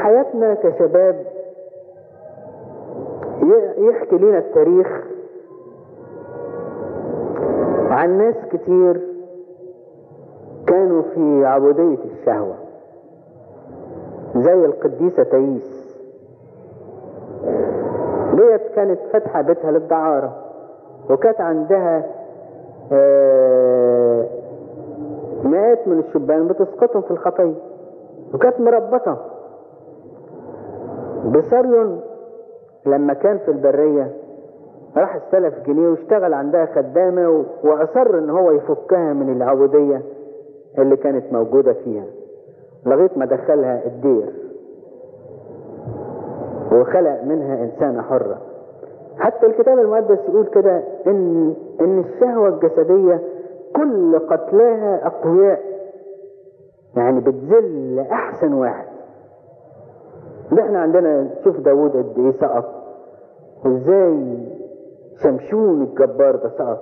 حياتنا كشباب يحكي لنا التاريخ عن ناس كتير كانوا في عبودية الشهوة زي القديسة تايس ديت كانت فاتحة بيتها للدعارة وكانت عندها مئات من الشبان بتسقطهم في الخطية وكانت مربطة بسريون لما كان في البرية راح استلف جنيه واشتغل عندها خدامة وأصر ان هو يفكها من العبودية اللي كانت موجودة فيها لغاية ما دخلها الدير وخلق منها إنسانة حرة حتى الكتاب المقدس يقول كده إن إن الشهوة الجسدية كل قتلاها أقوياء يعني بتذل أحسن واحد ده احنا عندنا شوف داوود قد إيه سقط وإزاي شمشون الجبار ده سقط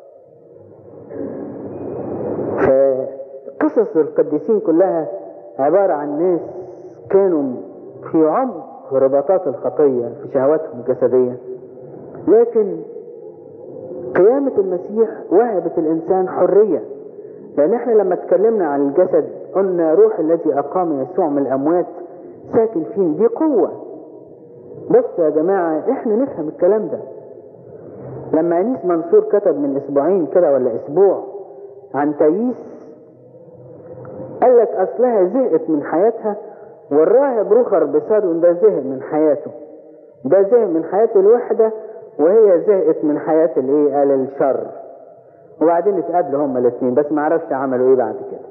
فقصص القديسين كلها عبارة عن ناس كانوا في عمق رباطات الخطية في شهواتهم الجسدية لكن قيامة المسيح وهبت الإنسان حرية لأن احنا لما اتكلمنا عن الجسد قلنا روح الذي أقام يسوع من الأموات ساكن فين دي قوة بص يا جماعة احنا نفهم الكلام ده لما أنيس منصور كتب من أسبوعين كده ولا أسبوع عن تاييس قال لك أصلها زهقت من حياتها والراهب رخر بسادون ده زهق من حياته ده زهق من حياة الوحدة وهي زهقت من حياة الايه قال الشر وبعدين اتقابلوا هما الاثنين بس ما عرفش عملوا ايه بعد كده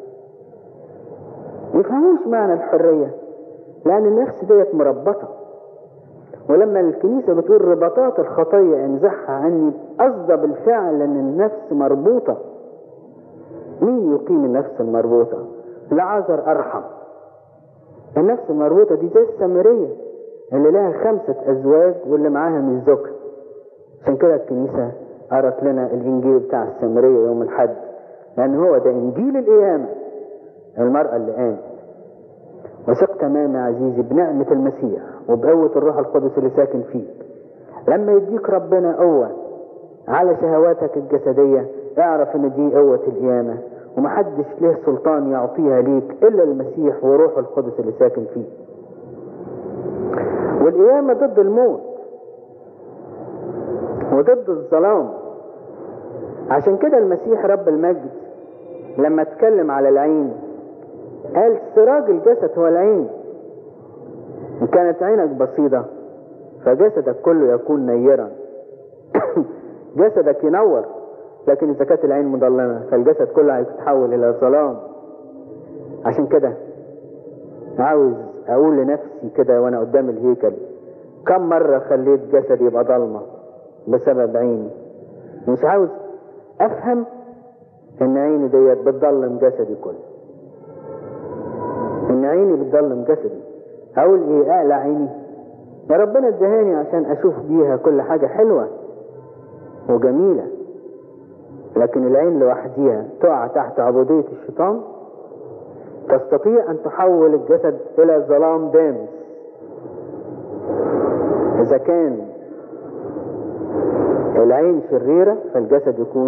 يفهموش معنى الحرية لان النفس ديت مربطة ولما الكنيسة بتقول رباطات الخطية انزحها عني قصد بالفعل ان النفس مربوطة مين يقيم النفس المربوطة لعذر ارحم النفس المربوطة دي زي السامرية اللي لها خمسة أزواج واللي معاها مش زوجها عشان كده الكنيسة قرت لنا الإنجيل بتاع السامرية يوم الحد لأن هو ده إنجيل القيامة المرأة اللي قامت وثق تمام يا عزيزي بنعمة المسيح وبقوة الروح القدس اللي ساكن فيك لما يديك ربنا قوة على شهواتك الجسدية اعرف ان دي قوة القيامة ومحدش له سلطان يعطيها ليك الا المسيح وروح القدس اللي ساكن فيه والقيامة ضد الموت وضد الظلام عشان كده المسيح رب المجد لما اتكلم على العين قال سراج الجسد هو العين ان كانت عينك بسيطة فجسدك كله يكون نيرا جسدك ينور لكن اذا كانت العين مظلمة فالجسد كله هيتحول الى ظلام عشان كده عاوز اقول لنفسي كده وانا قدام الهيكل كم مرة خليت جسدي يبقى ضلمة بسبب عيني مش عاوز افهم ان عيني ديت بتضلم جسدي كله ان عيني بتضلم جسدي هقول ايه اقلع عيني يا ربنا ادهاني عشان اشوف بيها كل حاجة حلوة وجميلة لكن العين لوحديها تقع تحت عبودية الشيطان تستطيع ان تحول الجسد الى ظلام دامس اذا كان العين شريرة فالجسد يكون